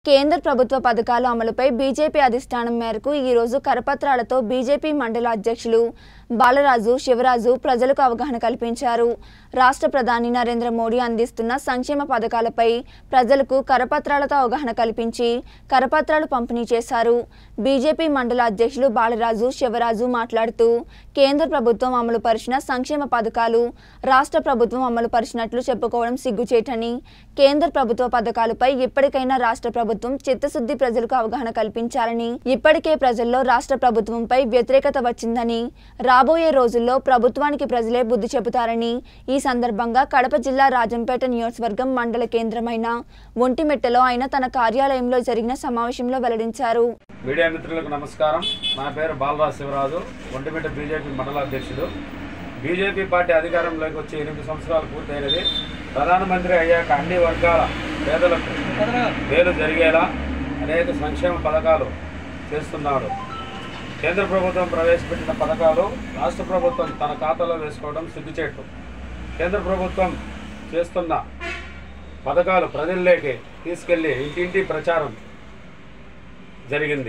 కేంద్ర ప్రభుత్వ పథకాల అమలుపై బీజేపీ అధిష్టానం మేరకు ఈ రోజు కరపత్రాలతో బీజేపీ మండల అధ్యక్షులు బాలరాజు శివరాజు ప్రజలకు అవగాహన కల్పించారు రాష్ట్ర ప్రధాని నరేంద్ర మోడీ అందిస్తున్న సంక్షేమ పథకాలపై ప్రజలకు కరపత్రాలతో అవగాహన కల్పించి కరపత్రాలు పంపిణీ చేశారు బీజేపీ మండల అధ్యక్షులు బాలరాజు శివరాజు మాట్లాడుతూ కేంద్ర ప్రభుత్వం అమలు పరిచిన సంక్షేమ పథకాలు రాష్ట్ర ప్రభుత్వం అమలు పరిచినట్లు చెప్పుకోవడం సిగ్గుచేటని కేంద్ర ప్రభుత్వ పథకాలపై ఇప్పటికైనా రాష్ట్ర ప్రభుత్వం చిత్తశుద్ధి ప్రజలకు అవగాహన కల్పించాలని ఇప్పటికే ప్రజల్లో రాష్ట్ర ప్రభుత్వంపై వ్యతిరేకత వచ్చిందని రాబోయే రోజుల్లో ప్రభుత్వానికి ప్రజలే బుద్ధి చెబుతారని ఈ సందర్భంగా కడప జిల్లా రాజంపేట నియోజకవర్గం మండల కేంద్రమైన ఒంటిమిట్టలో ఆయన తన కార్యాలయంలో జరిగిన సమావేశంలో వెల్లడించారు మీడియా మిత్రులకు నమస్కారం నా పేరు బాలరాజ్ శివరాజు ఒంటిమిట్ట బీజేపీ మండల అధ్యక్షుడు బీజేపీ పార్టీ అధికారంలోకి వచ్చి ఎనిమిది సంవత్సరాలు పూర్తయినది ప్రధానమంత్రి అయ్యాక అన్ని వర్గాల పేదలకు మేలు జరిగేలా అనేక సంక్షేమ పథకాలు చేస్తున్నాడు కేంద్ర ప్రభుత్వం ప్రవేశపెట్టిన పథకాలు రాష్ట్ర ప్రభుత్వం తన ఖాతాలో వేసుకోవడం సిగ్గుచేటు కేంద్ర ప్రభుత్వం చేస్తున్న పథకాలు ప్రజల్లోకి తీసుకెళ్లి ఇంటింటి ప్రచారం జరిగింది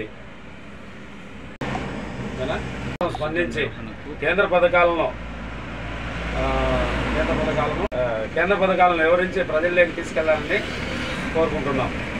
ఓకేనా? స్పందించి కేంద్ర పథకాలను ఆ, కేంద్ర పథకాలను ఆ, కేంద్ర పథకాలను వివరించి ప్రజల్లోకి తీసుకెళ్లాలని కోరుకుంటున్నాం